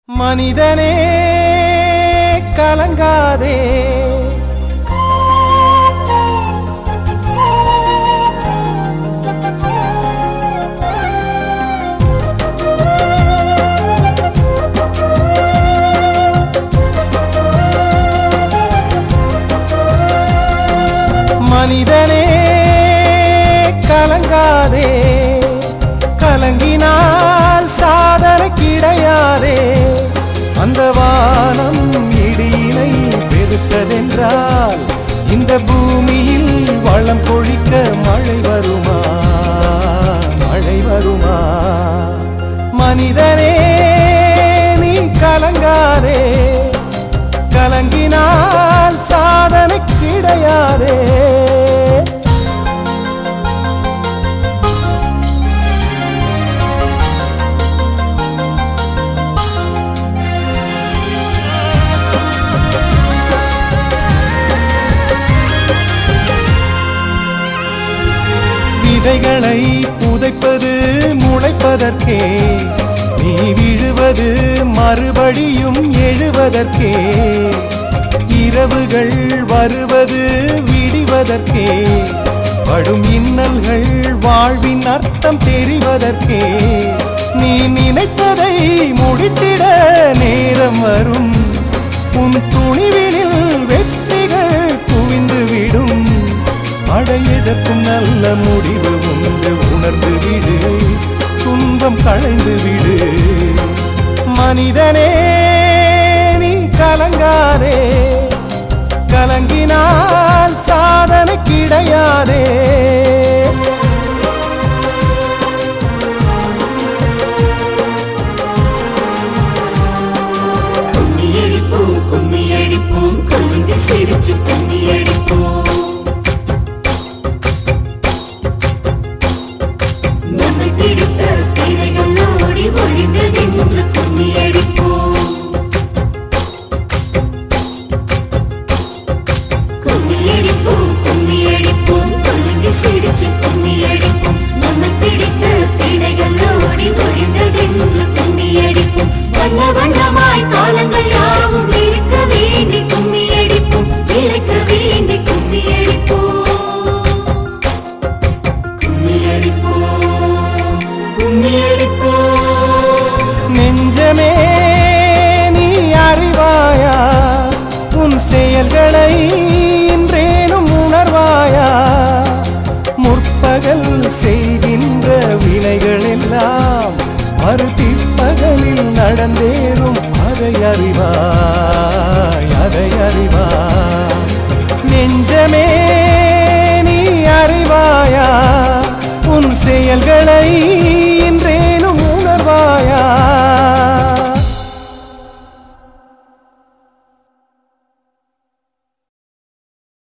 மனிதனே கலங்காதே மனிதனே கலங்காதே கலங்கினால் சாதனை கிடையாதே அந்த வானம் இடியினை பெருத்ததென்றால் இந்த பூமியில் வளம் கொழிக்க மழை வருமா மழை வருமா மனிதனே நீ கலங்காதே கலங்கினால் சாதனை கிடையாதே விதைகளை புதைப்பது முளைப்பதற்கே நீ விழுவது மறுபடியும் எழுவதற்கே இரவுகள் வருவது விடிவதற்கே படும் இன்னல்கள் வாழ்வின் அர்த்தம் தெரிவதற்கே நீ நினைத்ததை முடித்திட நேரம் வரும் உன் துணிவினில் வெற்றிகள் குவிந்துவிடும் அடையதற்கும் நல்ல முடிவு உண்டு உணர்ந்து விடு துன்பம் களைந்து விடு மனிதனே நீ கலங்காதே கலங்கினால் சாதனை கிடையாதே கும்மி அடிப்போம் கும்மி அடிப்போம் குலுங்கி சிரிச்சு கும்மி அடிப்போம் நம்மை பிடித்த பிழைகள் ஓடி ஒழிந்ததென்று கும்மி அடிப்போம் கும்மி அடிப்போம் கும்மி அடிப்போம் குலுங்கி சிரிச்சு கும்மி அடிப்போம் நம்மை பிடித்த பிழைகள் ஓடி ஒழிந்ததென்று கும்மி அடிப்போம் வண்ண வண்ணமாய் காலங்கள் யாவும் இருக்க வேண்டி கும்மி அடிப்போம் இருக்க வேண்டி கும்மி அடிப்போம் கும்மி அடிப்போம் கும்மி அடிப்போம் நெஞ்சமே நீ அறிவாயா உன் செயல்களை இன்றேனும் உணர்வாயா முற்பகல் செய்கின்ற வினைகள் எல்லாம் மறுபிற்பகலில் நடந்தேறும் அதை அறிவாய் அதை அறிவாய் நெஞ்சமே நீ அறிவாயா உன் செயல்களை